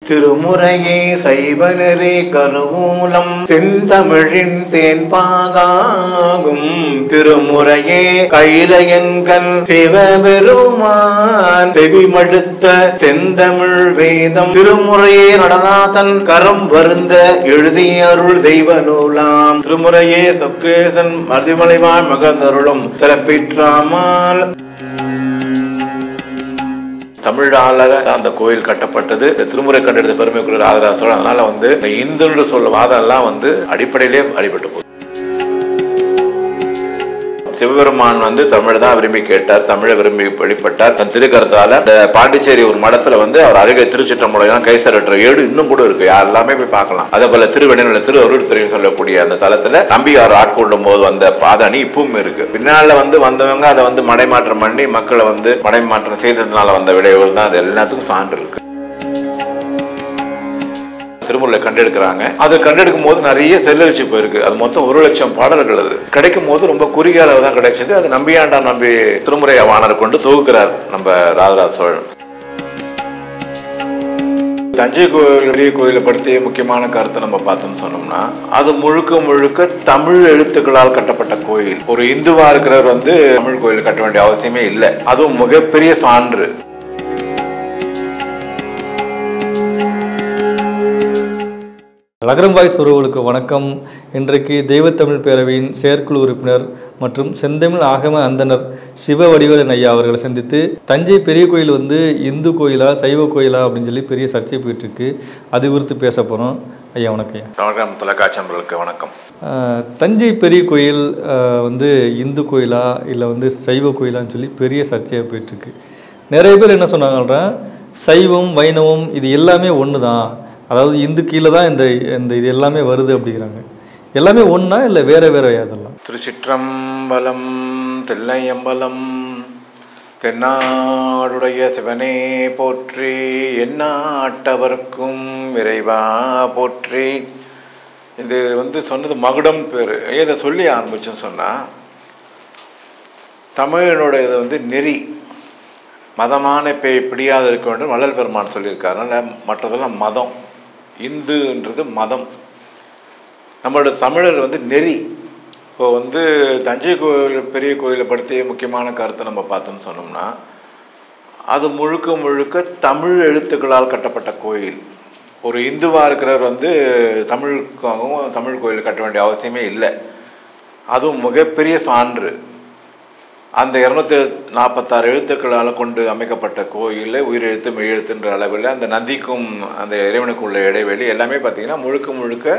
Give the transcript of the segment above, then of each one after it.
திருமுறையே சைவனரே கருவூலம் செந்தமிழின் தேன்பாகாகும் திருமுறையே கைலையன்கண் சிவபெருமான் செவிமடுத்த செந்தமிழ் வேதம் திருமுறையே நடராசன் கரம் வருந்த எழுதிய அருள் தெய்வ நூலாம் திருமுறையே சொக்கேசன் மருதிமலைவான் மகந்தருளும் சிறப்பிற்றாமல் தமிழால அந்த கோயில் கட்டப்பட்டது இந்த திருமுறை கண்டெடுத்த பெருமைக்குரிய ராஜராஜ அதனால வந்து இந்த இந்துன்ற சொல்ல வாதம் எல்லாம் வந்து அடிப்படையிலே அடிபட்டு போகுது சிவபெருமான் வந்து தமிழ் தான் விரும்பி கேட்டார் தமிழை விரும்பி வெளிப்பட்டார் தன் திருக்கரத்தால இந்த பாண்டிச்சேரி ஒரு மடத்துல வந்து அவர் அருகே திருச்சிற்றம்பலம் கைசரற்ற ஏடு இன்னும் கூட இருக்கு யார் எல்லாமே போய் பார்க்கலாம் அதே போல திருவெண்ணில திரு அருள்துறைன்னு சொல்லக்கூடிய அந்த தலத்துல நம்பியார் ஆட்கொள்ளும் போது வந்த பாதணி இப்பவும் இருக்கு பின்னால வந்து வந்தவங்க அதை வந்து மடைமாற்றம் பண்ணி மக்களை வந்து மடைமாற்றம் செய்ததுனால வந்த விளைவுகள் தான் அது எல்லாத்துக்கும் சான்று இருக்கு திருமுறையை கண்டெடுக்கிறாங்க அது கண்டெடுக்கும் போது நிறைய செல்லரிச்சு போயிருக்கு அது மொத்தம் ஒரு லட்சம் பாடல்கள் அது கிடைக்கும் போது ரொம்ப குறுகிய அளவு தான் கிடைச்சது அது நம்பியாண்டா நம்பி திருமுறை வாணர் கொண்டு தொகுக்கிறார் நம்ம ராஜராஜ சோழன் தஞ்சை கோயில் பெரிய கோயிலை படுத்திய முக்கியமான கருத்தை நம்ம பார்த்தோம்னு சொன்னோம்னா அது முழுக்க முழுக்க தமிழ் எழுத்துக்களால் கட்டப்பட்ட கோயில் ஒரு இந்துவா இருக்கிறவர் வந்து தமிழ் கோயில் கட்ட வேண்டிய அவசியமே இல்லை அதுவும் மிகப்பெரிய சான்று நகரம் வாய்ஸ் உறவுகளுக்கு வணக்கம் இன்றைக்கு தெய்வத்தமிழ் பேரவையின் செயற்குழு உறுப்பினர் மற்றும் செந்தமிழ் ஆகம அந்தனர் சிவ வடிவேலன் ஐயா அவர்களை சந்தித்து தஞ்சை பெரிய கோயில் வந்து இந்து கோயிலா சைவ கோயிலா அப்படின்னு சொல்லி பெரிய சர்ச்சை போயிட்டு இருக்கு அது குறித்து பேச போகிறோம் ஐயா வணக்கம் ஐயா வணக்கம் தொலைக்காட்சி நண்பர்களுக்கு வணக்கம் ஆஹ், தஞ்சை பெரிய கோயில் ஆஹ், வந்து இந்து கோயிலா இல்லை வந்து சைவ கோயிலான்னு சொல்லி பெரிய சர்ச்சையாக போயிட்டுருக்கு நிறைய பேர் என்ன சொன்னாங்கன்னா சைவம் வைணவம் இது எல்லாமே ஒன்று தான் அதாவது இந்து கீழே தான் இந்த இந்த இது எல்லாமே வருது அப்படிங்கிறாங்க எல்லாமே ஒன்றா இல்லை வேற வேற அதெல்லாம் திருச்சிற்றம்பலம் தில்லையம்பலம் தென்னாடுடைய சிவனே போற்றி எந்நாட்டவர்க்கும் இறைவா போற்றி இது வந்து சொன்னது மகுடம் பேர் இதை சொல்லி ஆரம்பிச்சேன்னு சொன்னால் தமிழனுடைய இது வந்து நெறி மதமான பேய் பிடியாது இருக்க வேண்டும் வள்ளல் பெருமான் சொல்லியிருக்காரு அதனால் மற்றதெல்லாம் மதம் இந்துன்றது மதம் நம்மளோட தமிழர் வந்து நெறி இப்போ வந்து தஞ்சை கோயில் பெரிய கோயிலை படுத்திய முக்கியமான கருத்தை நம்ம பார்த்தோம்னு சொன்னோம்னா அது முழுக்க முழுக்க தமிழ் எழுத்துக்களால் கட்டப்பட்ட கோயில் ஒரு இந்துவாக இருக்கிறவர் வந்து தமிழுக்காகவும் தமிழ் கோயில் கட்ட வேண்டிய அவசியமே இல்லை அதுவும் மிகப்பெரிய சான்று அந்த இரநூத்தி நாற்பத்தாறு எழுத்துக்களால் கொண்டு அமைக்கப்பட்ட கோயில் உயிரெழுத்து மெய்யெழுத்துன்ற அளவில் அந்த நந்திக்கும் அந்த இறைவனுக்கும் உள்ள இடைவெளி எல்லாமே பார்த்திங்கன்னா முழுக்க முழுக்க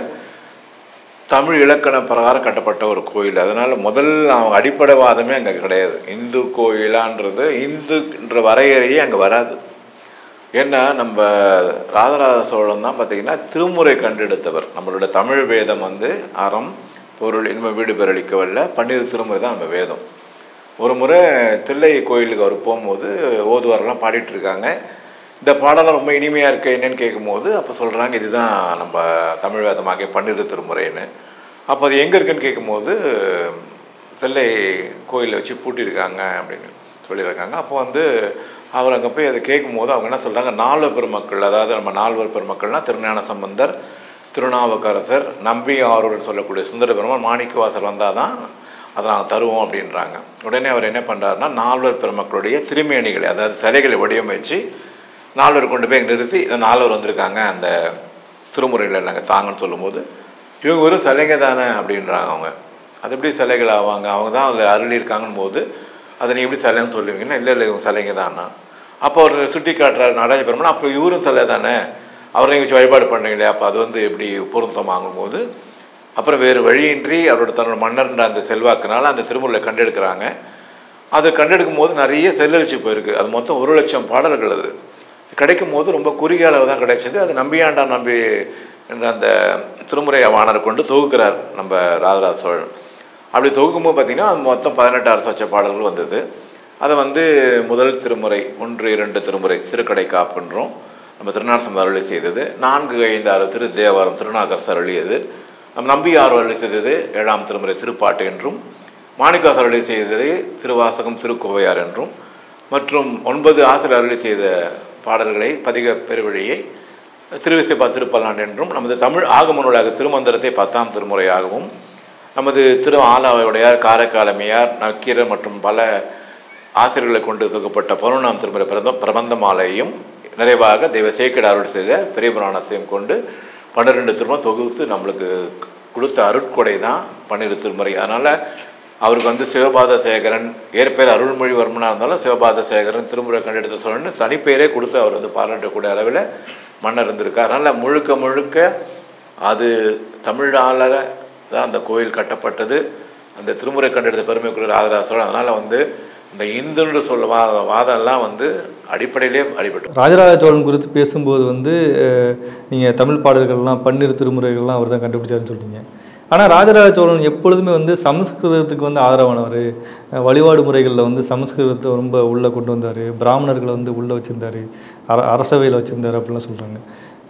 தமிழ் இலக்கண பிரகாரம் கட்டப்பட்ட ஒரு கோயில் அதனால் முதல் அவங்க அடிப்படைவாதமே அங்கே கிடையாது இந்து கோயிலான்றது இந்துன்ற வரையறையே அங்கே வராது ஏன்னா நம்ம ராஜராஜ சோழன் தான் பார்த்திங்கன்னா திருமுறை கண்டெடுத்தவர் நம்மளோட தமிழ் வேதம் வந்து அறம் பொருள் இனிமே வீடு பேரளிக்க வல்ல பன்னிரு திருமுறை தான் நம்ம வேதம் ஒரு முறை தில்லை கோயிலுக்கு அவர் போகும்போது ஓதுவாரெல்லாம் பாடிட்டு இருக்காங்க இந்த பாடலாம் ரொம்ப இனிமையாக இருக்கு என்னன்னு கேட்கும்போது அப்போ சொல்கிறாங்க இதுதான் நம்ம தமிழ் வேதமாகிய பன்னிரு திருமுறைன்னு அப்போ அது எங்கே இருக்குன்னு கேட்கும்போது தில்லை கோயிலில் வச்சு பூட்டியிருக்காங்க அப்படின்னு சொல்லியிருக்காங்க அப்போ வந்து அவர் அங்கே போய் அதை கேட்கும்போது அவங்க என்ன சொல்கிறாங்க நால்வர் பெருமக்கள் அதாவது நம்ம நால்வர் பெருமக்கள்னால் திருஞான சம்பந்தர் திருநாவுக்கரசர் நம்பி ஆரூர் சொல்லக்கூடிய சுந்தர பெருமாள் மாணிக்கவாசர் வந்தால் தான் அதை நாங்கள் தருவோம் அப்படின்றாங்க உடனே அவர் என்ன பண்ணுறாருன்னா நால்வர் பெருமக்களுடைய திருமேனிகளை அதாவது சிலைகளை வடிவமைச்சு நால்வர் கொண்டு போய் நிறுத்தி இந்த நால்வர் வந்திருக்காங்க அந்த திருமுறையில் நாங்கள் தாங்கன்னு சொல்லும்போது இவங்க வெறும் சிலைங்க தானே அப்படின்றாங்க அவங்க அது எப்படி சிலைகள் ஆவாங்க அவங்க தான் அதில் அருளியிருக்காங்கன்னு போது அதை நீ எப்படி சிலைன்னு சொல்லுவீங்கன்னா இல்லை இல்லை இவங்க சிலைங்க தானா அப்போ அவர் சுட்டி காட்டுறாரு நடராஜ பெருமாள் அப்போ இவரும் சிலை தானே அவரை நீங்கள் வச்சு வழிபாடு பண்ணுறீங்களே அப்போ அது வந்து எப்படி பொருத்தமாகும் போது அப்புறம் வேறு வழியின்றி அவரோட தன்னோட மன்னர்ன்ற அந்த செல்வாக்குனால அந்த திருமுறையை கண்டெடுக்கிறாங்க அது கண்டெடுக்கும் போது நிறைய செல்லரிச்சு போயிருக்கு அது மொத்தம் ஒரு லட்சம் பாடல்கள் அது கிடைக்கும் போது ரொம்ப குறுகிய அளவு தான் கிடைச்சது அது நம்பியாண்டா நம்பி என்ற அந்த திருமுறை வாணர் கொண்டு தொகுக்கிறார் நம்ம ராஜராஜ சோழன் அப்படி தொகுக்கும்போது பார்த்திங்கன்னா அது மொத்தம் பதினெட்டாறு சச்ச பாடல்கள் வந்தது அதை வந்து முதல் திருமுறை ஒன்று இரண்டு திருமுறை திருக்கடை காப்புன்றோம் நம்ம திருநாசம் அருளி செய்தது நான்கு ஐந்து ஆறு திரு தேவாரம் திருநாகரசு அருளியது நம் நம்பியார் அருளி செய்தது ஏழாம் திருமுறை திருப்பாட்டு என்றும் மாணிக்காசர் அருளி செய்தது திருவாசகம் திருக்கோவையார் என்றும் மற்றும் ஒன்பது ஆசிரியர் அருளி செய்த பாடல்களை பதிக பெருவழியை திருவிசைப்பா திருப்பலான் என்றும் நமது தமிழ் ஆகம நூலாக திருமந்திரத்தை பத்தாம் திருமுறையாகவும் நமது திரு ஆலாவையுடையார் காரைக்காலமையார் நக்கீரர் மற்றும் பல ஆசிரியர்களை கொண்டு தொகுப்பட்ட பௌர்ணாம் திருமுறை பிரபந்த பிரபந்த மாலையும் நிறைவாக தெய்வ சேக்கிடாரோடு செய்த பெரிய புராணத்தையும் கொண்டு பன்னிரெண்டு திருமுறை தொகுத்து நம்மளுக்கு கொடுத்த அருட்கொடை தான் பன்னிரு திருமுறை அதனால் அவருக்கு வந்து சிவபாத சேகரன் ஏற்பேர் அருள்மொழிவர்மனாக இருந்தாலும் சிவபாத சேகரன் திருமுறை கண்டெடுத்த சொல்லணும்னு தனிப்பெயரே கொடுத்து அவர் வந்து பாராட்டக்கூடிய அளவில் மன்னர் இருந்திருக்கார் அதனால் முழுக்க முழுக்க அது தமிழாளர தான் அந்த கோயில் கட்டப்பட்டது அந்த திருமுறை கண்டெடுத்த பெருமைக்குரிய ராஜராஜ சோழன் அதனால் வந்து இந்த இந்துன்னு சொல்ல வா வாதம்லாம் வந்து அடிப்படையிலே அடிபட்டு ராஜராஜ சோழன் குறித்து பேசும்போது வந்து நீங்கள் தமிழ் பாடல்கள்லாம் பன்னிரு திருமுறைகள்லாம் அவர் தான் கண்டுபிடிச்சாருன்னு சொல்றீங்க ஆனால் ராஜராஜ சோழன் எப்பொழுதுமே வந்து சமஸ்கிருதத்துக்கு வந்து ஆதரவானவர் அஹ் வழிபாடு முறைகளில் வந்து சமஸ்கிருதத்தை ரொம்ப உள்ளே கொண்டு வந்தார் பிராமணர்களை வந்து உள்ளே வச்சுருந்தாரு அர அரசவையில் வச்சுருந்தாரு அப்படிலாம் சொல்கிறாங்க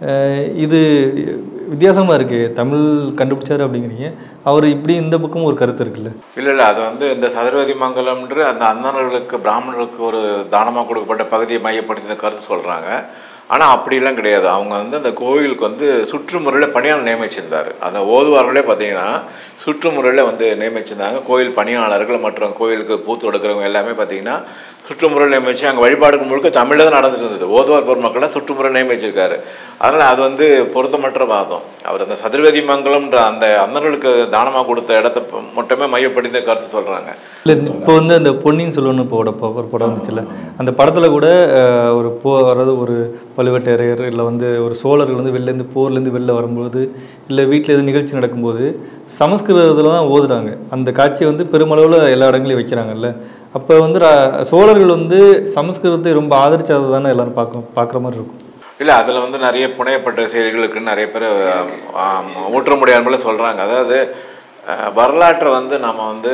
இது வித்தியாசமாக இருக்குது தமிழ் கண்டுபிடிச்சாரு அப்படிங்கிறீங்க அவர் இப்படி இந்த பக்கமும் ஒரு கருத்து இருக்குல்ல இல்லை இல்லை அது வந்து இந்த சதுரவதி மங்கலம்ன்று அந்த அந்தணர்களுக்கு பிராமணர்களுக்கு ஒரு தானமாக கொடுக்கப்பட்ட பகுதியை மையப்படுத்தி இந்த கருத்து சொல்கிறாங்க ஆனால் அப்படிலாம் கிடையாது அவங்க வந்து அந்த கோயிலுக்கு வந்து சுற்றுமுறையில் பணியாளர் நியமிச்சிருந்தார் அந்த ஓதுவார்களே பார்த்தீங்கன்னா சுற்றுமுறையில் வந்து நியமிச்சிருந்தாங்க கோயில் பணியாளர்கள் மற்றும் கோயிலுக்கு பூத்து கொடுக்குறவங்க எல்லாமே பார்த்தீங்கன்னா சுற்றுமுறையில் நியமிச்சு அங்கே வழிபாடுக்கு முழுக்க தமிழில் தான் நடந்துட்டு இருந்தது ஓதுவார் பெருமக்களை சுற்றுமுறை நியமிச்சிருக்காரு அதனால் அது வந்து பொருத்தமற்ற வாதம் அவர் அந்த சதுர்வேதி மங்கலம்ன்ற அந்த அந்தர்களுக்கு தானமாக கொடுத்த இடத்த ப- மட்டுமே மையப்படுத்தி கருத்து சொல்கிறாங்க இல்லை இப்போ வந்து அந்த பொன்னியின் செல்வன் இப்போ ஒரு ப- ஒரு படம் வந்துச்சுல்ல அந்த படத்தில் கூட அஹ், ஒரு போ அதாவது ஒரு பழுவேட்டரையர் இல்லை வந்து ஒரு சோழர்கள் வந்து வெளிலேருந்து போர்லேருந்து வெளில வரும்போது இல்லை வீட்டில் எதுவும் நிகழ்ச்சி நடக்கும்போது சமஸ்கிருதத்தில் தான் ஓதுறாங்க அந்த காட்சியை வந்து பெருமளவில் எல்லா இடங்களையும் வைக்கிறாங்கல்ல அப்போ வந்து ரா- சோழர்கள் வந்து சமஸ்கிருதத்தை ரொம்ப ஆதரிச்சதை தானே எல்லாரும் பார்க்க பார்க்குற மாதிரி இருக்கும் இல்லை அதில் வந்து நிறைய புனையப்பட்ட செய்திகளுக்கு நிறைய பேர் ஆம், ஊற்ற முடியாமல் சொல்கிறாங்க அதாவது அஹ், வரலாற்றை வந்து நம்ம வந்து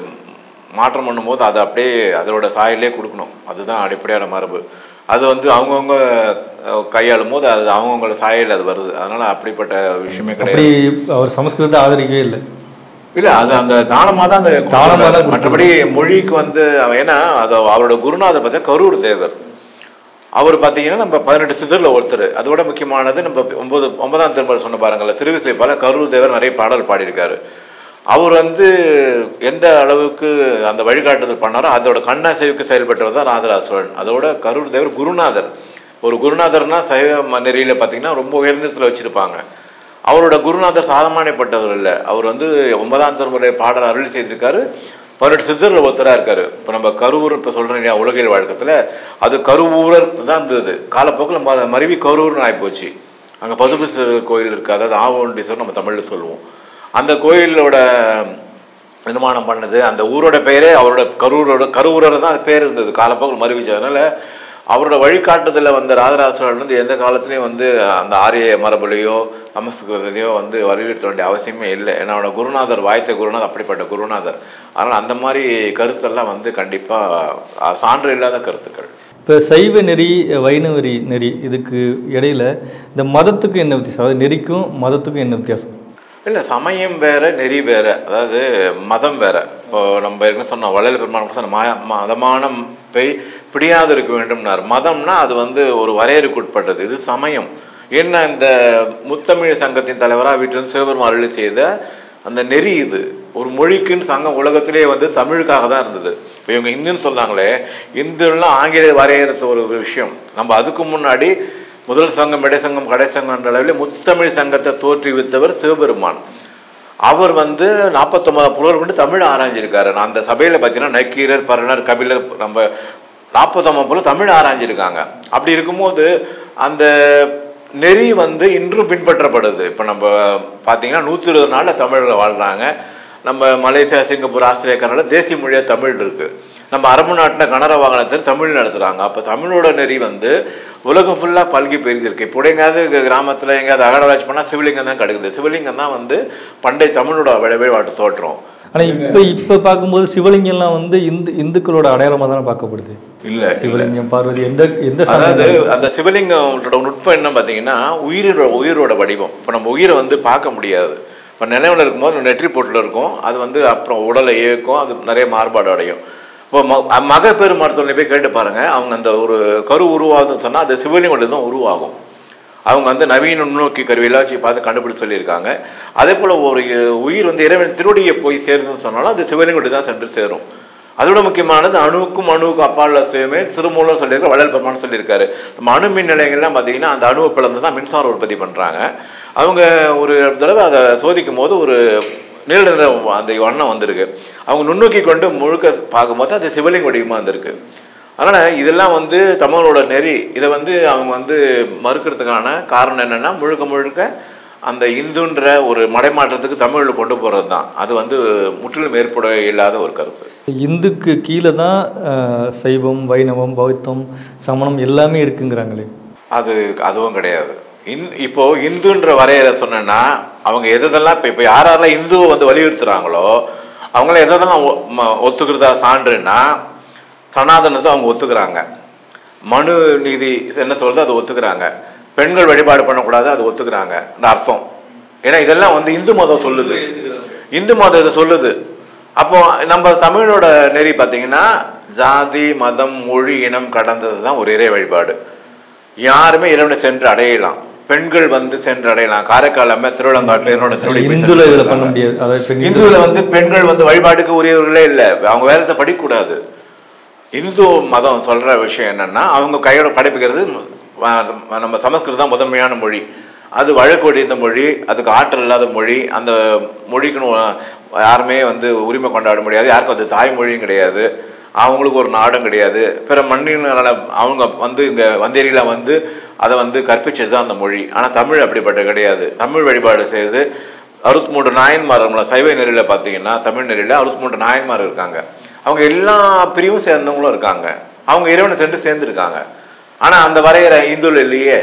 மாற்றம் பண்ணும்போது அதை அப்படியே அதோட சாயலே கொடுக்கணும் அதுதான் அடிப்படையான மரபு அது வந்து அவங்கவுங்க அஹ், கையாளும் போது அது அவங்கவுங்களோட சாயல் அது வருது அதனால் அப்படிப்பட்ட விஷயமே கிடையாது அப்படி அவர் சமஸ்கிருதத்தை ஆதரிக்கவே இல்லை இல்ல அது அந்த தானமா தான் அந்த தானமா தான் மற்றபடி மொழிக்கு வந்து அவன் ஏன்னா அது அவரோட குருநாதர் பார்த்தா கரூர் தேவர் அவர் பார்த்தீங்கன்னா நம்ம பதினெட்டு சிதறில் ஒருத்தர் அதோட முக்கியமானது நம்ம ஒன்பது ஒன்பதாம் திருமுறை சொன்ன பாருங்கள்ல திருவிசைப்பால கரூர் தேவர் நிறைய பாடல் பாடியிருக்காரு அவர் வந்து எந்த அளவுக்கு அந்த வழிகாட்டுதல் பண்ணாரோ அதோட கண்ணாசைவுக்கு செயல்பட்டவர் தான் ராஜராஜ சோழன் அதோட கரூர் தேவர் குருநாதர் ஒரு குருநாதர்னா சைவ ம- நெறியில பார்த்தீங்கன்னா ரொம்ப உயர்ந்தத்தில் வச்சுருப்பாங்க அவரோட குருநாதர் சாதமானப்பட்டவர் இல்லை அவர் வந்து ஒன்பதாம் தலைமுறை பாடல் அருள் செய்திருக்காரு பதினெட்டு சித்தரில் ஒருத்தராக இருக்காரு இப்போ நம்ம கரூர் இப்போ சொல்கிறோம் இல்லையா உலகியல் வழக்கத்தில் அது கருவூரர் தான் இருந்தது காலப்போக்கில் ம மருவி கரூர்னு ஆகிப்போச்சு அங்கே பதுபீஸ்வரர் கோயில் இருக்குது அதாவது ஆவண்டீஸ்வரர் நம்ம தமிழில் சொல்லுவோம் அந்த கோயிலோட நிர்மாணம் பண்ணது அந்த ஊரோட பெயரே அவரோட கரூரோட கரூரர் தான் அது பேர் இருந்தது காலப்போக்கில் மறுவிச்சு அதனால் அவரோட வழிகாட்டுதலில் வந்த ராஜராஜ சோழன் வந்து எந்த காலத்துலேயும் வந்து அந்த ஆரிய மரபுலையோ சமஸ்கிருதத்தையோ வந்து வலியுறுத்த வேண்டிய அவசியமே இல்லை ஏன்னா அவனோட குருநாதர் வாய்த்த குருநாதர் அப்படிப்பட்ட குருநாதர் அதனால் அந்த மாதிரி கருத்தெல்லாம் வந்து கண்டிப்பாக சான்று இல்லாத கருத்துக்கள் இப்போ சைவ நெறி வைணவரி நெறி இதுக்கு இடையில இந்த மதத்துக்கு என்ன வித்தியாசம் அதாவது நெறிக்கும் மதத்துக்கும் என்ன வித்தியாசம் இல்லை சமயம் வேற நெறி வேற அதாவது மதம் வேற இப்போ நம்ம ஏற்கனவே சொன்னோம் வள்ளல் பெருமான் கூட சொன்ன ம- மதமான பெய் பிடியாது இருக்க வேண்டும்னார் மதம்னா அது வந்து ஒரு வரையறுக்கு உட்பட்டது இது சமயம் என்ன இந்த முத்தமிழ் சங்கத்தின் தலைவராக வீட்டிலிருந்து சிவபெருமான் அருளி செய்த அந்த நெறி இது ஒரு மொழிக்குன்னு சங்கம் உலகத்திலே வந்து தமிழுக்காக தான் இருந்தது இப்போ இவங்க இந்துன்னு சொன்னாங்களே இந்துலாம் ஆங்கில வரையறுத்த ஒரு விஷயம் நம்ம அதுக்கு முன்னாடி முதல் சங்கம் இடைச்சங்கம் கடைச்சங்கம்ன்ற அளவில் முத்தமிழ் சங்கத்தை தோற்றுவித்தவர் சிவபெருமான் அவர் வந்து நாற்பத்தொம்பதாம் புலவர் கொண்டு தமிழ் ஆராய்ஞ்சிருக்காரு நான் அந்த சபையில் பார்த்தீங்கன்னா நக்கீரர் பரணர் கபிலர் நம்ம நாற்பத்தொம்பது புல தமிழ் ஆராய்ஞ்சிருக்காங்க அப்படி இருக்கும்போது அந்த நெறி வந்து இன்றும் பின்பற்றப்படுது இப்போ நம்ம பார்த்தீங்கன்னா நூற்றி இருபது நாளில் தமிழில் வாழ்கிறாங்க நம்ம மலேசியா சிங்கப்பூர் ஆஸ்திரேலியா கனடா தேசிய மொழியாக தமிழ் இருக்குது நம்ம அரபு நாட்டில் கனர வாகனத்தில் தமிழ் நடத்துகிறாங்க அப்போ தமிழோட நெறி வந்து உலகம் ஃபுல்லாக பல்கி பெருகிருக்கு இப்போ எங்கேயாவது கிராமத்தில் எங்கேயாவது அகடவாட்சி பண்ணால் சிவலிங்கம் தான் கிடைக்குது சிவலிங்கம் தான் வந்து பண்டைய தமிழோட வழிபாட்டு தோற்றம் ஆனால் இப்போ இப்போ பார்க்கும்போது சிவலிங்கம்லாம் வந்து இந்து இந்துக்களோட அடையாளமாக தானே பார்க்கப்படுது இல்லை சிவலிங்கம் பார்வதி எந்த எந்த அதாவது சமயம் அந்த சிவலிங்கத்தோட நுட்பம் என்ன பார்த்தீங்கன்னா உயிரோட உயிரோட வடிவம் இப்போ நம்ம உயிரை வந்து பார்க்க முடியாது இப்போ நினைவில் இருக்கும்போது நெற்றி பொட்டில் இருக்கும் அது வந்து அப்புறம் உடலை இயக்கும் அது நிறைய மாறுபாடு அடையும் இப்போ ம மகப்பேறு மருத்துவமனை போய் கேட்டு பாருங்க அவங்க அந்த ஒரு கரு உருவாகுதுன்னு சொன்னால் அது சிவலிங்கோட தான் உருவாகும் அவங்க வந்து நவீன நுண்ணோக்கி கருவியெல்லாம் வச்சு பார்த்து கண்டுபிடிச்சு சொல்லியிருக்காங்க அதே போல் ஒரு உயிர் வந்து இறைவன் திருவடியை போய் சேருதுன்னு சொன்னாலும் அது சிவலிங்கடி தான் சென்று சேரும் அதோட முக்கியமானது அணுவுக்கும் அணுவுக்கும் அப்பால் சுயமே திருமூலம் சொல்லியிருக்காரு வள்ளல் பெருமான் சொல்லியிருக்காரு நம்ம அணு மின் நிலையங்கள்லாம் பார்த்தீங்கன்னா அந்த அணுவை பிளந்து தான் மின்சாரம் உற்பத்தி பண்ணுறாங்க அவங்க ஒரு தடவை அதை சோதிக்கும் போது ஒரு நீல நிற அந்த வண்ணம் வந்திருக்கு அவங்க நுண்ணோக்கி கொண்டு முழுக்க பார்க்கும்போது அது சிவலிங்க வடிவமாக வந்திருக்கு அதனால் இதெல்லாம் வந்து தமிழோட நெறி இதை வந்து அவங்க வந்து மறுக்கிறதுக்கான காரணம் என்னென்னா முழுக்க முழுக்க அந்த இந்துன்ற ஒரு மடைமாற்றத்துக்கு தமிழில் கொண்டு போகிறது தான் அது வந்து முற்றிலும் ஏற்பட இல்லாத ஒரு கருத்து இந்துக்கு கீழே தான் அஹ், சைவம் வைணவம் பௌத்தம் சமணம் எல்லாமே இருக்குங்கிறாங்களே அது அதுவும் கிடையாது இந் இப்போ இந்துன்ற வரையறை சொன்னேன்னா அவங்க எதெல்லாம் இப்போ இப்போ யார் யாரெல்லாம் இந்துவை வந்து வலியுறுத்துறாங்களோ அவங்கள எதெல்லாம் ஒ- ம- ஒத்துக்கிறதா சான்றுன்னா சனாதனத்தை அவங்க ஒத்துக்கிறாங்க மனு நீதி என்ன சொல்றது அதை ஒத்துக்கிறாங்க பெண்கள் வழிபாடு பண்ணக்கூடாது அது ஒத்துக்கிறாங்க இந்த அர்த்தம் ஏன்னா இதெல்லாம் வந்து இந்து மதம் சொல்லுது இந்து மதம் இதை சொல்லுது அப்போ நம்ம தமிழோட நெறி பார்த்தீங்கன்னா ஜாதி மதம் மொழி இனம் கடந்தது தான் ஒரு இறை வழிபாடு யாருமே இறைவனை சென்று அடையலாம் பெண்கள் வந்து சென்று அடையலாம் காரைக்கால் அம்மா திருவிழங்காட்டில் என்னோட திருவிழை போய் இந்துல சென்று இதில் பண்ண அடையலாம். முடியாது அதாவது பெண் இந்துவில் வந்து பெண்கள் வந்து வழிபாட்டுக்கு உரியவர்களே இல்லை அவங்க வேதத்தை படிக்கக்கூடாது இந்து மதம் சொல்கிற விஷயம் என்னென்னா அவங்க கையோட படைப்புக்கிறது ம- நம்ம சமஸ்கிருதம் முதன்மையான மொழி அது வழக்கொழிந்த மொழி அதுக்கு ஆற்றல் இல்லாத மொழி அந்த மொழிக்குன்னு யாருமே வந்து உரிமை கொண்டாட முடியாது யாருக்கும் அது தாய்மொழியும் கிடையாது அவங்களுக்கு ஒரு நாடும் கிடையாது பிற மண்ணினால அவங்க வந்து இங்கே வந்தேரியில் வந்து அதை வந்து கற்பிச்சது தான் அந்த மொழி ஆனால் தமிழ் அப்படிப்பட்ட கிடையாது தமிழ் வழிபாடு செய்து அறுபத்தி மூன்று நாயன்மார் நம்மள சைவ நெறியில் பார்த்தீங்கன்னா தமிழ் நெறியில் அறுபத்தி மூன்று நாயன்மார் இருக்காங்க அவங்க எல்லா பிரிவும் சேர்ந்தவங்களும் இருக்காங்க அவங்க இறைவனை சென்று சேர்ந்துருக்காங்க ஆனால் அந்த வரைகிற இந்துல இல்லையே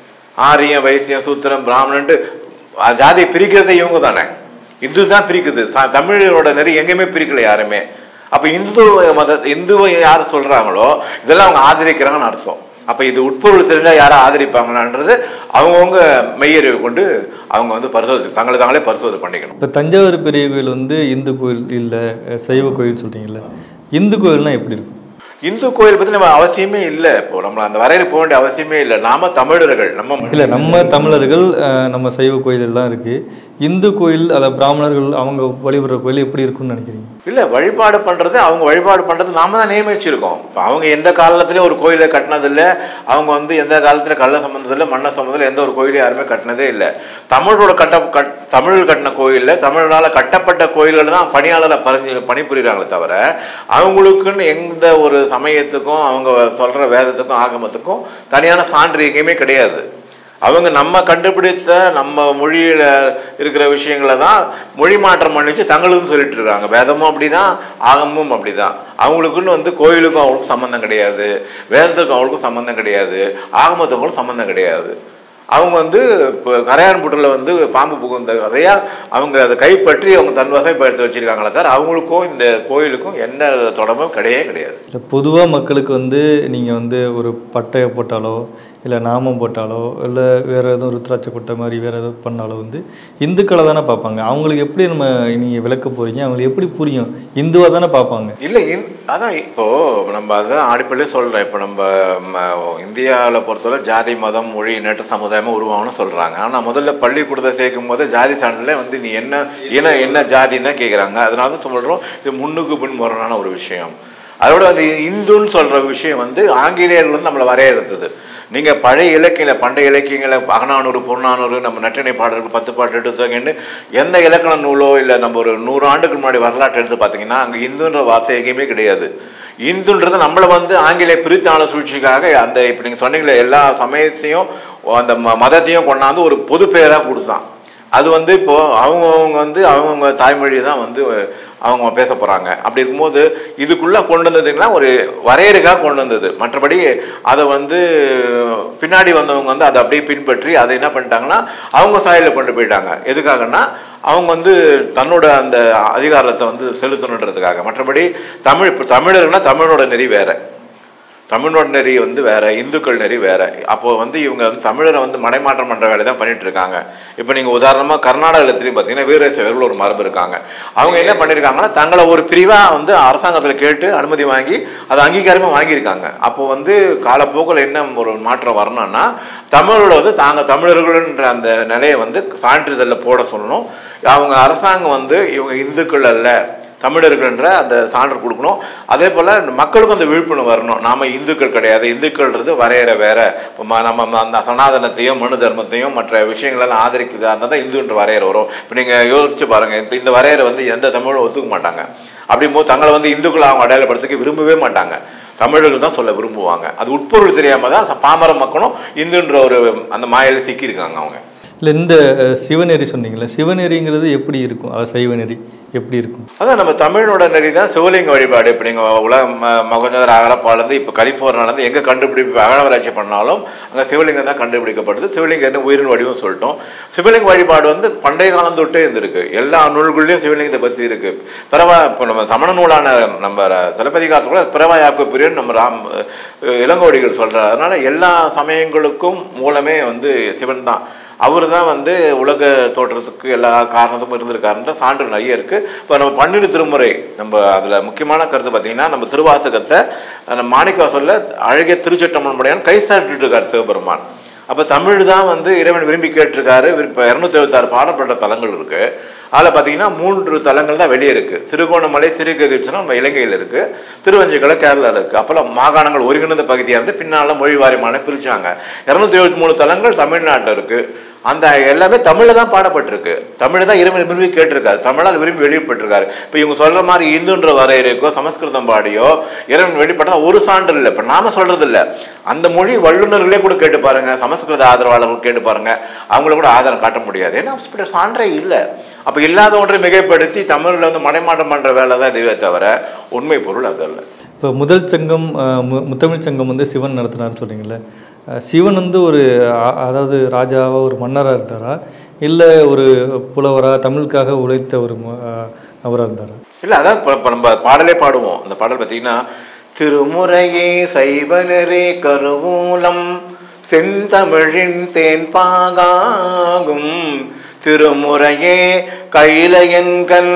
ஆரியம் வைசியம் சூத்திரம் பிராமணன்ட்டு அஹ் ஜாதியை பிரிக்கிறதே இவங்க தானே இந்து தான் பிரிக்குது ச- தமிழோட நெறி எங்கேயுமே பிரிக்கல யாருமே அப்போ இந்து மத இந்துவை யார் சொல்கிறாங்களோ இதெல்லாம் அவங்க ஆதரிக்கிறாங்கன்னு அர்த்தம் அப்போ இது உட்பொருள் தெரிஞ்சால் யாரை ஆதரிப்பாங்களான்றது அவங்கவுங்க மெய்யறிவை கொண்டு அவங்க வந்து பரிசோதி தங்களை தாங்களே பரிசோதனை பண்ணிக்கணும் இப்போ தஞ்சாவூர் பெரிய கோயில் வந்து இந்து கோயில் இல்லை சைவ கோயில் சொல்கிறீங்கல்ல இந்து கோயில்னா எப்படி இருக்கும் இந்து கோயில் பற்றி நம்ம அவசியமே இல்லை இப்போ நம்ம அந்த வரையறை போக வேண்டிய அவசியமே இல்லை நாம தமிழர்கள் நம்ம மண்- இல்லை நம்ம தமிழர்கள் அஹ், நம்ம சைவ கோயில் எல்லாம் இருக்குது இந்து கோயில் அதை பிராமணர்கள் அவங்க வழிபடுற கோயில் எப்படி இருக்கும்னு நினைக்கிறீங்க இல்லை வழிபாடு பண்ணுறது அவங்க வழிபாடு பண்ணுறது நாம தான் நியமிச்சிருக்கோம் இப்போ அவங்க எந்த காலத்துலேயும் ஒரு கோயிலை கட்டினதில்ல அவங்க வந்து எந்த காலத்தில் கள்ள சம்மந்தத்தில் மண்ண சம்மந்தத்தில் எந்த ஒரு கோயிலையும் யாருமே கட்டினதே இல்லை தமிழோட கட்ட கட் தமிழ் கட்டின கோயிலில் தமிழனால் கட்டப்பட்ட கோயில்கள் தான் பணியாளரை பரிஞ்சு பணிபுரிகிறாங்களே தவிர அவங்களுக்குன்னு எந்த ஒரு சமயத்துக்கும் அவங்க சொல்கிற வேதத்துக்கும் ஆகமத்துக்கும் தனியான சான்று எங்கேயுமே கிடையாது அவங்க நம்ம கண்டுபிடித்த நம்ம மொழியில் இருக்கிற விஷயங்களை தான் மொழி மாற்றம் பண்ணிச்சு தங்களுக்கும் சொல்லிட்டு இருக்காங்க வேதமும் அப்படிதான் ஆகமும் அப்படிதான் அவங்களுக்குன்னு வந்து கோயிலுக்கும் அவங்களுக்கும் சம்மந்தம் கிடையாது வேதத்துக்கும் அவங்களுக்கும் சம்மந்தம் கிடையாது ஆகமத்துக்கும் அவங்களுக்கும் சம்மந்தம் கிடையாது அவங்க வந்து இப்போ கரையான்புட்டில் வந்து பாம்பு புகுந்த கதையாக அவங்க அதை கைப்பற்றி அவங்க தன் வசைப்படுத்தி வச்சிருக்காங்களே தவிர அவங்களுக்கும் இந்த கோயிலுக்கும் எந்த தொடர்பும் கிடையவே கிடையாது இல்லை பொதுவாக மக்களுக்கு வந்து நீங்கள் வந்து ஒரு பட்டையை போட்டாலோ இல்லை நாமம் போட்டாலோ இல்லை வேறு எதுவும் ருத்ராட்ச கொட்டை மாதிரி வேறு எதுவும் பண்ணாலோ வந்து இந்துக்களை தானே பார்ப்பாங்க அவங்களுக்கு எப்படி நம்ம நீங்கள் விளக்க போகிறீங்க அவங்களுக்கு எப்படி புரியும் இந்துவாக தானே பார்ப்பாங்க இல்லை இந் அதான் இப்போ நம்ம அதான் அடிப்படையிலே சொல்கிறேன் இப்போ நம்ம இந்தியாவில் பொறுத்தவரை ஜாதி மதம் மொழி இனற்ற சமுதாயமாக உருவாகணும்னு சொல்கிறாங்க ஆனால் முதல்ல பள்ளிக்கூடத்தை சேர்க்கும் போது ஜாதி சான்றில் வந்து நீ என்ன இன என்ன ஜாதின்னு தான் கேட்குறாங்க அதனால தான் சொல்கிறோம் இது முன்னுக்கு பின் முரணான ஒரு விஷயம் அதோட வந்து இந்துன்னு சொல்கிற விஷயம் வந்து ஆங்கிலேயர்கள் வந்து நம்மளை வரையறுத்தது நீங்கள் பழைய இலக்கிய பண்டைய இலக்கியங்களை அகநானூறு புறநானூறு நம்ம நற்றிணை பாடல்கள் பத்து பாட்டு எடுத்துங்கன்னு எந்த இலக்கண நூலோ இல்லை நம்ம ஒரு நூறு ஆண்டுக்கு முன்னாடி வரலாற்று எடுத்து பார்த்தீங்கன்னா அங்கே இந்துன்ற வார்த்தை எங்கேயுமே கிடையாது இந்துன்றது நம்மளை வந்து ஆங்கிலேய பிரித்தாள சூழ்ச்சிக்காக அந்த இப்போ நீங்கள் சொன்னீங்களே எல்லா சமயத்தையும் அந்த ம மதத்தையும் கொண்டாந்து ஒரு பொது பெயராக கொடுத்தான் அது வந்து இப்போ அவங்கவுங்க வந்து அவங்கவுங்க தாய்மொழி தான் வந்து அவங்க பேச போகிறாங்க அப்படி இருக்கும்போது இதுக்குள்ளே கொண்டு வந்ததுன்னா ஒரு வரையறைக்காக கொண்டு வந்தது மற்றபடி அதை வந்து பின்னாடி வந்தவங்க வந்து அதை அப்படியே பின்பற்றி அதை என்ன பண்ணிட்டாங்கன்னா அவங்க சாயலில் கொண்டு போயிட்டாங்க எதுக்காகன்னா அவங்க வந்து தன்னோட அந்த அதிகாரத்தை வந்து செலுத்தணுன்றதுக்காக மற்றபடி தமிழ் இப்போ தமிழர்னா தமிழோட நெறி வேற தமிழோட நெறி வந்து வேற இந்துக்கள் நெறி வேற அப்போ வந்து இவங்க வந்து தமிழரை வந்து மடைமாற்றம் பண்ற வேலையை தான் பண்ணிட்டு இருக்காங்க இப்போ நீங்க உதாரணமா கர்நாடகத்தில் திரும்பி பார்த்தீங்கன்னா வீரசைவர்கள் ஒரு மரபு இருக்காங்க அவங்க என்ன பண்ணியிருக்காங்கன்னா தங்களை ஒரு பிரிவா வந்து அரசாங்கத்தில் கேட்டு அனுமதி வாங்கி அதை அங்கீகாரமே வாங்கியிருக்காங்க அப்போ வந்து காலப்போக்கில் என்ன ஒரு மாற்றம் வரணும்னா தமிழோட வந்து தாங்க தமிழர்கள்ன்ற அந்த நிலையை வந்து சான்றிதழில் போட சொல்லணும் அவங்க அரசாங்கம் வந்து இவங்க இந்துக்கள் அல்ல தமிழர்கள்ன்ற அந்த சான்று கொடுக்கணும் அதே போல் மக்களுக்கும் அந்த விழிப்புணர்வு வரணும் நாம் இந்துக்கள் கிடையாது இந்துக்கள்ன்றது வரையற வேற இப்போ ம- நம்ம அந்த சனாதனத்தையும் மனு தர்மத்தையும் மற்ற விஷயங்களெல்லாம் ஆதரிக்குது அந்த தான் இந்துன்ற வரையறை வரும் இப்போ நீங்கள் யோசிச்சு பாருங்கள் இந்த இந்த வரையறை வந்து எந்த தமிழும் ஒத்துக்க மாட்டாங்க அப்படிங்கும்போது தங்களை வந்து இந்துக்களை அவங்க அடையாளப்படுத்திக்க விரும்பவே மாட்டாங்க தமிழர்கள் தான் சொல்ல விரும்புவாங்க அது உட்பொருள் தெரியாமல் தான் ச- பாமர மக்களும் இந்துன்ற ஒரு அந்த மாயையில் சிக்கியிருக்காங்க அவங்க இல்லை இந்த அஹ், சிவநெறி சொன்னீங்களே சிவநெறிங்கிறது எப்படி இருக்கும் அது சைவநெறி எப்படி இருக்கும் அதான் நம்ம தமிழோட நெறி தான் சிவலிங்க வழிபாடு இப்போ நீங்கள் உலக ம- மகோஜர் அகரப்பாலேருந்து இப்போ கலிஃபோர்னியாலேருந்து எங்கே கண்டுபிடிப்பு அகலவராட்சி பண்ணாலும் அங்கே சிவலிங்கம் தான் கண்டுபிடிக்கப்படுது சிவலிங்கம் என்ன உயிரின் வடிவம் சொல்லிட்டோம் சிவலிங்க வழிபாடு வந்து பண்டைய காலம் தொட்டே இருந்திருக்கு எல்லா நூல்கள்லையும் சிவலிங்கத்தை பற்றி இருக்கு பிறவா இப்போ நம்ம சமண நூலான நம்ம சிலப்பதிகாரத்தில் கூட பிறவா யாக்கு பிரியன் நம்ம ராம் அஹ், இளங்கோடிகள் சொல்கிறார் அதனால எல்லா சமயங்களுக்கும் மூலமே வந்து சிவன் தான் அவர் தான் வந்து உலக தோற்றத்துக்கு எல்லா காரணத்துக்கும் இருந்திருக்காருன்ற சான்று நிறைய இருக்குது இப்போ நம்ம பன்னிரு திருமுறை நம்ம அதில் முக்கியமான கருத்து பார்த்தீங்கன்னா நம்ம திருவாசகத்தை நம்ம மாணிக்கவாசலில் அழகிய திருச்சட்டமன் கை சாட்டிட்டு இருக்கார் சிவபெருமான் அப்போ தமிழ் தான் வந்து இறைவன் விரும்பி கேட்டிருக்காரு இப்போ இரநூத்தி எழுபத்தாறு பாடப்பட்ட தலங்கள் இருக்குது அதில் பார்த்தீங்கன்னா மூன்று தலங்கள் தான் வெளியே இருக்குது திருகோணமலை திருக்கதிர்ச்சனம் நம்ம இலங்கையில் இருக்குது திருவஞ்சிக்கலை கேரளாவில் இருக்குது அப்போல்லாம் மாகாணங்கள் ஒருங்கிணைந்த பகுதியாக இருந்து பின்னால் மொழி வாரியமான பிரித்தாங்க இரநூத்தி எழுபத்தி மூணு தலங்கள் தமிழ்நாட்டில் இருக்குது அந்த எல்லாமே தமிழில் தான் பாடப்பட்டிருக்கு தமிழ் தான் இறைவன் விரும்பி கேட்டிருக்காரு தமிழால் விரும்பி வெளியிட்டிருக்காரு இப்போ இவங்க சொல்கிற மாதிரி இந்துன்ற வரையறைக்கோ சமஸ்கிருதம் பாடியோ இறைவன் வெளிப்பட்டா ஒரு சான்று இல்லை இப்போ நாம சொல்றது இல்லை அந்த மொழி வல்லுநர்களே கூட கேட்டு பாருங்க சமஸ்கிருத ஆதரவாளர்கள் கேட்டு பாருங்க அவங்கள கூட ஆதாரம் காட்ட முடியாது ஏன்னா அப்படிப்பட்ட சான்றே இல்லை அப்போ இல்லாத ஒன்றை மிகைப்படுத்தி தமிழில் வந்து மடைமாற்றம் பண்ணுற வேலை தான் இதுவே தவிர உண்மை பொருள் அது அல்ல இப்போ முதல் சங்கம் அஹ், மு முத்தமிழ் சங்கம் வந்து சிவன் நடத்தினார் சொன்னீங்களே அஹ், சிவன் வந்து ஒரு அ- அதாவது ராஜாவா ஒரு மன்னராக இருந்தாரா இல்லை ஒரு புலவரா தமிழுக்காக உழைத்த ஒரு மு- அஹ், நபரா இருந்தாரா இல்லை அதான் இப்போ இப்போ நம்ம பாடலே பாடுவோம் அந்த பாடல் பார்த்தீங்கன்னா திருமுறையே சைவனரே கருவூலம் செந்தமிழின் தேன்பாகாகும் திருமுறையே கைலையன்கண்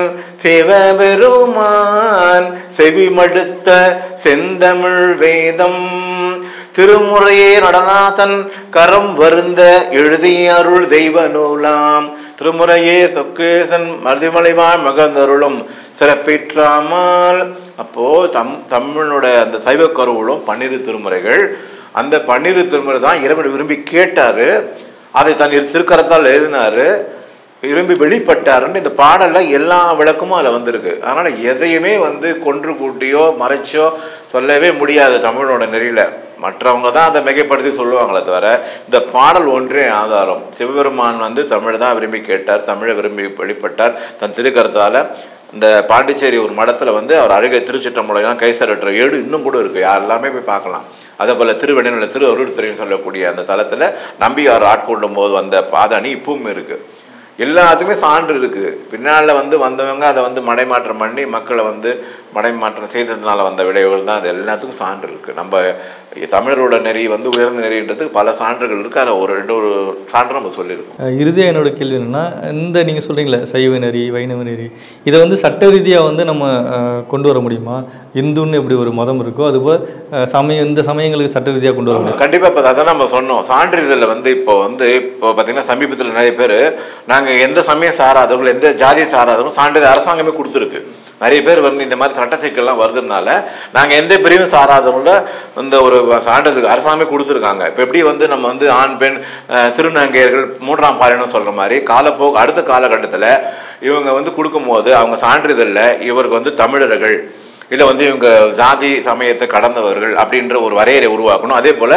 சிவபெருமான் செவிமடுத்த செந்தமிழ் வேதம் திருமுறையே நடராசன் கரம் வருந்த எழுதிய அருள் தெய்வ நூலாம் திருமுறையே சொக்கேசன் மருதிமலைவான் மகந்தருளும் சிறப்பேற்றாமல் அப்போ தம் தமிழோட அந்த சைவ கருவூலம் பன்னிரு திருமுறைகள் அந்த பன்னிரு திருமுறை தான் இறைவன் விரும்பி கேட்டாரு அதை தன் இரு திருக்கரத்தால் எழுதினாரு விரும்பி வெளிப்பட்டாருன்னு இந்த பாடல்ல எல்லா விளக்கமும் அதில் வந்திருக்கு அதனால எதையுமே வந்து கொன்று கூட்டியோ மறைச்சோ சொல்லவே முடியாது தமிழோட நெறியில மற்றவங்க தான் அதை மிகைப்படுத்தி சொல்லுவாங்களே தவிர இந்த பாடல் ஒன்றே ஆதாரம் சிவபெருமான் வந்து தமிழ் தான் விரும்பி கேட்டார் தமிழை விரும்பி வெளிப்பட்டார் தன் திருக்கரத்தால இந்த பாண்டிச்சேரி ஒரு மடத்துல வந்து அவர் அழகை திருச்சிட்டம்பலம் கைசரற்ற ஏடு இன்னும் கூட இருக்கு யார் எல்லாமே போய் பார்க்கலாம் அதே போல் திருவெண்ணில திரு அருள்துறைன்னு சொல்லக்கூடிய அந்த தலத்தில் நம்பியார் ஆட்கொள்ளும் போது வந்த பாதணி இப்பவும் இருக்குது எல்லாத்துக்குமே சான்று இருக்குது பின்னால் வந்து வந்தவங்க அதை வந்து மடைமாற்றம் பண்ணி மக்களை வந்து மடைமாற்றம் செய்ததுனால வந்த விளைவுகள் தான் அது எல்லாத்துக்கும் சான்று இருக்குது நம்ம தமிழரோட நெறி வந்து உயர்ந்த நெறின்றதுக்கு பல சான்றுகள் இருக்குது அதில் ஒரு ரெண்டு ஒரு சான்று நம்ம சொல்லியிருக்கோம் அஹ், இறுதியா என்னோட கேள்வி என்னன்னா இந்த நீங்கள் சொல்றீங்களே சைவ நெறி வைணவ நெறி இதை வந்து சட்ட ரீதியாக வந்து நம்ம அஹ், கொண்டு வர முடியுமா இந்துன்னு எப்படி ஒரு மதம் இருக்கோ அதுபோல் அஹ், சமயம் இந்த சமயங்களுக்கு சட்ட ரீதியாக கொண்டு வர முடியும் கண்டிப்பாக இப்போ அதான் நம்ம சொன்னோம் சான்றிதழில் வந்து இப்போ வந்து இப்போ பார்த்தீங்கன்னா சமீபத்தில் நிறைய பேர் நாங்கள் எந்த சமயம் சாராதவர்கள் எந்த ஜாதி சாராதவர்களும் சான்றிதழ் அரசாங்கமே கொடுத்துருக்கு நிறைய பேர் வந்து இந்த மாதிரி சட்ட சிக்கல்லாம் வருதுனால நாங்கள் எந்த பிரிவும் சாராதவங்கள இந்த ஒரு சான்றிதழ் அரசாங்கமே கொடுத்துருக்காங்க இப்போ எப்படி வந்து நம்ம வந்து ஆண் பெண் அஹ், திருநங்கையர்கள் மூன்றாம் பாலினம் சொல்கிற மாதிரி காலப்போக்கு அடுத்த காலகட்டத்தில் இவங்க வந்து கொடுக்கும்போது அவங்க சான்றிதழில் இவருக்கு வந்து தமிழர்கள் இல்லை வந்து இவங்க ஜாதி சமயத்தை கடந்தவர்கள் அப்படின்ற ஒரு வரையறை உருவாக்கணும் அதே போல்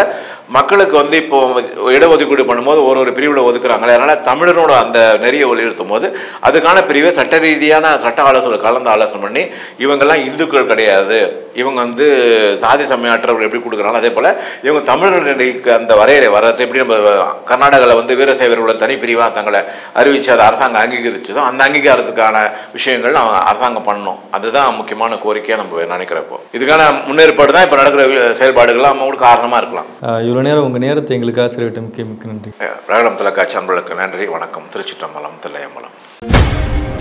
மக்களுக்கு வந்து இப்போ இடஒதுக்கீடு பண்ணும்போது ஒரு ஒரு பிரிவில் ஒதுக்குறாங்களே அதனால் தமிழனோட அந்த நெறியை வலியுறுத்தும் போது அதுக்கான பிரிவை சட்ட ரீதியான சட்ட ஆலோசனை கலந்து ஆலோசனை பண்ணி இவங்கெல்லாம் இந்துக்கள் கிடையாது இவங்க வந்து சாதி சமயாற்றவர்கள் எப்படி கொடுக்குறாங்களோ அதே போல் இவங்க தமிழர்களுக்கு அந்த வரையறை வர்றது எப்படி நம்ம கர்நாடகாவில் வந்து வீரசைவர்களோட தனிப்பிரிவாக தங்களை அறிவித்து அதை அரசாங்கம் அங்கீகரிச்சதோ அந்த அங்கீகாரத்துக்கான விஷயங்கள் அவன் அரசாங்கம் பண்ணணும் அதுதான் முக்கியமான கோரிக்கையாக நம்ம நினைக்கிறப்போ இதுக்கான முன்னேற்பாடு தான் இப்போ நடக்கிற வி- செயல்பாடுகள்லாம் அவங்களுக்கு காரணமாக இருக்கலாம் ஆஹ் இவ்வளோ நேரம் உங்கள் நேரத்தை எங்களுக்காக செலவிட்ட மிக்க மிக்க நன்றி பிரகடம் தொலைக்காட்சி அன்பர்களுக்கு நன்றி வணக்கம் திருச்சிற்றம்பலம் தில்லையம்பலம்